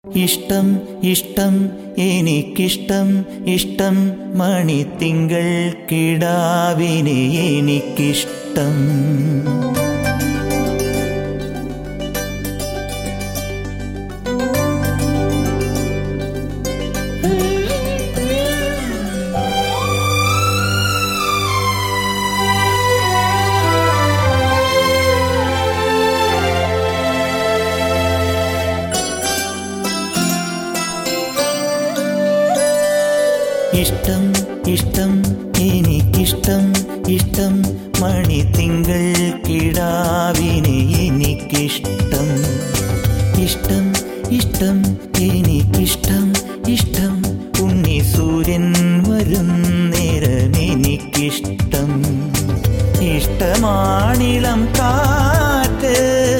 ഇഷ്ടം ഇഷ്ടം എനിക്കിഷ്ടം ഇഷ്ടം മണിത്തിങ്കൾ കിടാവിനെ എനിക്കിഷ്ടം ഇഷ്ടം ഇഷ്ടം എനിക്കിഷ്ടം ഇഷ്ടം മണിത്തിങ്കൾ കിടാവിനെ എനിക്കിഷ്ടം ഇഷ്ടം ഇഷ്ടം എനിക്കിഷ്ടം ഇഷ്ടം ഉണ്ണി സൂര്യൻ വരും നേരം എനിക്കിഷ്ടം ഇഷ്ടമാണിളം കാറ്റ്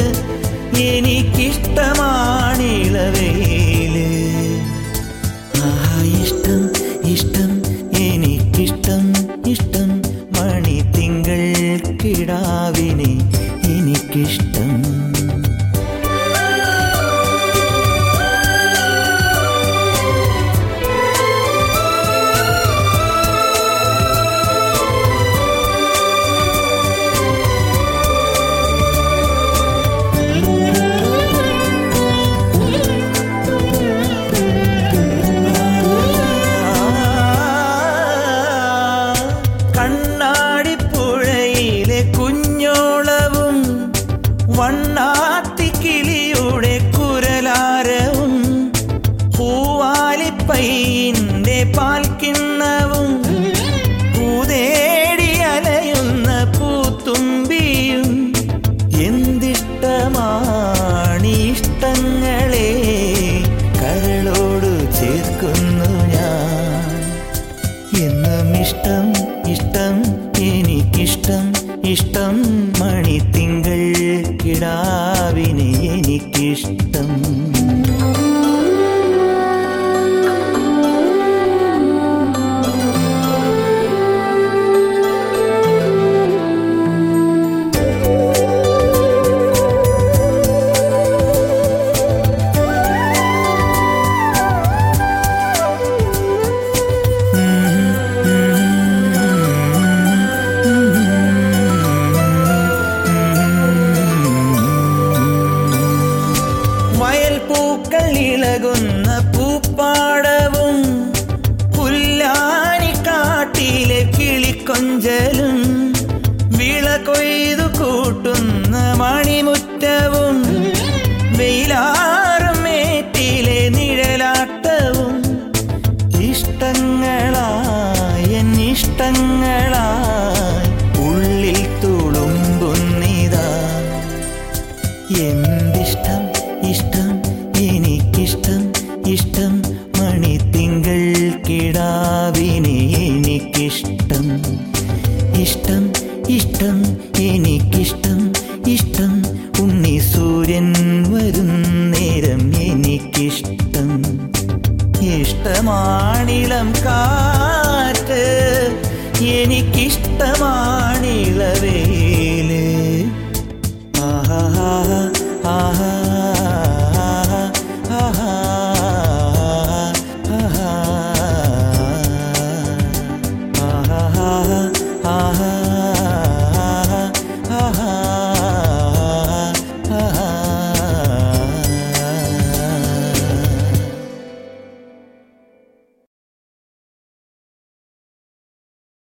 എനിക്കിഷ്ടമാണിളവേല് ആഹാ ഇഷ്ടം ഇഷ്ടം എനിക്കിഷ്ടം ഇഷ്ടം മണിത്തിങ്കൾ കിടാവിനെ എനിക്കിഷ്ടം കണ്ണാടിപ്പുഴയിലെ കുഞ്ഞോളവും വണ്ണാത്തിക്കിളിയുടെ കുരലാരവും പൂവാലിപ്പൈൻ്റെ പാൽക്കിണ്ണവും പൂതേടി അലയുന്ന പൂത്തുമ്പിയും എന്തിഷ്ടമാണ് ഇഷ്ടങ്ങളെ കരളോട് ചേർക്കുന്നു ഞാൻ എന്നും ഇഷ്ടം ഇഷ്ടം എനിക്കിഷ്ടം ഇഷ്ടം മണിത്തിങ്കൾ കിടാവിനെ എനിക്കിഷ്ടം വയൽ പൂക്കൾ ഇളകുന്ന പൂപ്പാടവും പുല്ലാനിക്കാട്ടിലെ കിളിക്കൊഞ്ചലും വിള കൊയ്തു കൂട്ടുന്ന മണിമുറ്റവും വെയിലാറും മേറ്റിലെ നിഴലാട്ടവും ഇഷ്ടങ്ങളായ ഇഷ്ടങ്ങളായി ഉള്ളിൽ തുളുമ്പുന്നിതാ എന്തിഷ്ടം ഇഷ്ടം എനിക്കിഷ്ടം ഇഷ്ടം മണിത്തിങ്കൾ കിടാവിനെ എനിക്കിഷ്ടം ഇഷ്ടം ഇഷ്ടം എനിക്കിഷ്ടം ഇഷ്ടം ഉണ്ണി സൂര്യൻ വരും നേരം എനിക്കിഷ്ടം ഇഷ്ടമാണിളം കാറ്റ് എനിക്കിഷ്ടമാണ്